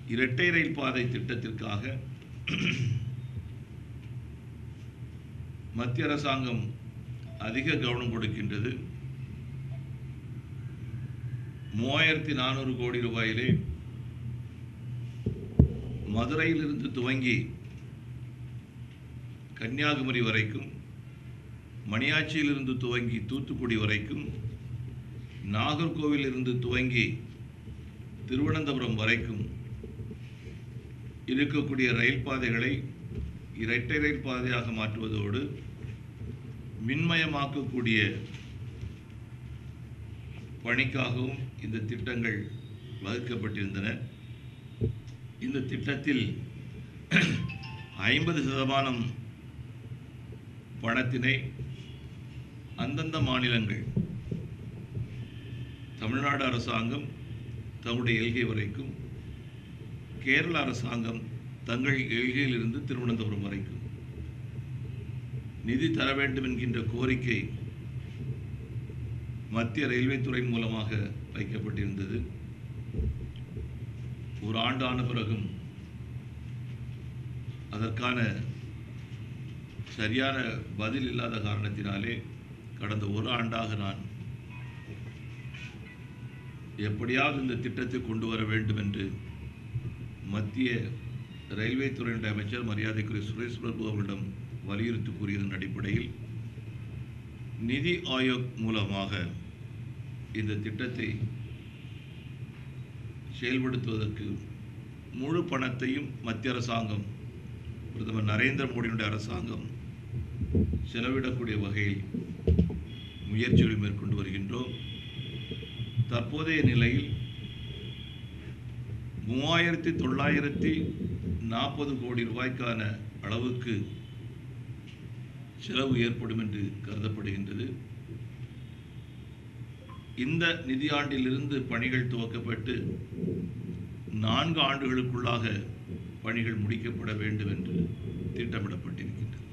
இரட்டை ரயில் பாதை திட்டத்திற்காக மத்திய அரசாங்கம் அதிக கவனம் கொடுக்கின்றது மூவாயிரத்தி நானூறு கோடி ரூபாயிலே மதுரையிலிருந்து துவங்கி கன்னியாகுமரி வரைக்கும் மணியாச்சியிலிருந்து துவங்கி தூத்துக்குடி வரைக்கும் நாகர்கோவிலிருந்து துவங்கி திருவனந்தபுரம் வரைக்கும் இருக்கக்கூடிய ரயில் பாதைகளை இரட்டை ரயில் பாதையாக மாற்றுவதோடு மின்மயமாக்கக்கூடிய பணிக்காகவும் இந்த திட்டங்கள் வகுக்கப்பட்டிருந்தன இந்த திட்டத்தில் ஐம்பது சதமானம் பணத்தினை அந்தந்த மாநிலங்கள் தமிழ்நாடு அரசாங்கம் தம்முடைய எல்கை வரைக்கும் கேரள அரசாங்கம் தங்கள் எல்கையிலிருந்து திருவனந்தபுரம் வரைக்கும் நிதி தர வேண்டும் என்கின்ற கோரிக்கை மத்திய ரயில்வே துறை மூலமாக வைக்கப்பட்டிருந்தது ஒரு ஆண்டு ஆன பிறகும் அதற்கான சரியான பதில் இல்லாத காரணத்தினாலே கடந்த ஒரு ஆண்டாக நான் எப்படியாவது இந்த திட்டத்தை கொண்டு வர வேண்டும் என்று மத்திய ரயில்வே துறையினுடைய அமைச்சர் மரியாதைக்குரிய சுரேஷ் பிரபு அவர்களிடம் வலியுறுத்தி கூறியதன் அடிப்படையில் நிதி ஆயோக் மூலமாக இந்த திட்டத்தை செயல்படுத்துவதற்கு முழு பணத்தையும் மத்திய அரசாங்கம் பிரதமர் நரேந்திர மோடியினுடைய அரசாங்கம் செலவிடக்கூடிய வகையில் முயற்சிகளை மேற்கொண்டு வருகின்றோம் தற்போதைய நிலையில் மூவாயிரத்தி தொள்ளாயிரத்தி நாற்பது கோடி ரூபாய்க்கான அளவுக்கு செலவு ஏற்படும் என்று கருதப்படுகின்றது இந்த நிதியாண்டிலிருந்து பணிகள் துவக்கப்பட்டு நான்கு ஆண்டுகளுக்குள்ளாக பணிகள் முடிக்கப்பட வேண்டும் என்று திட்டமிடப்பட்டிருக்கின்றது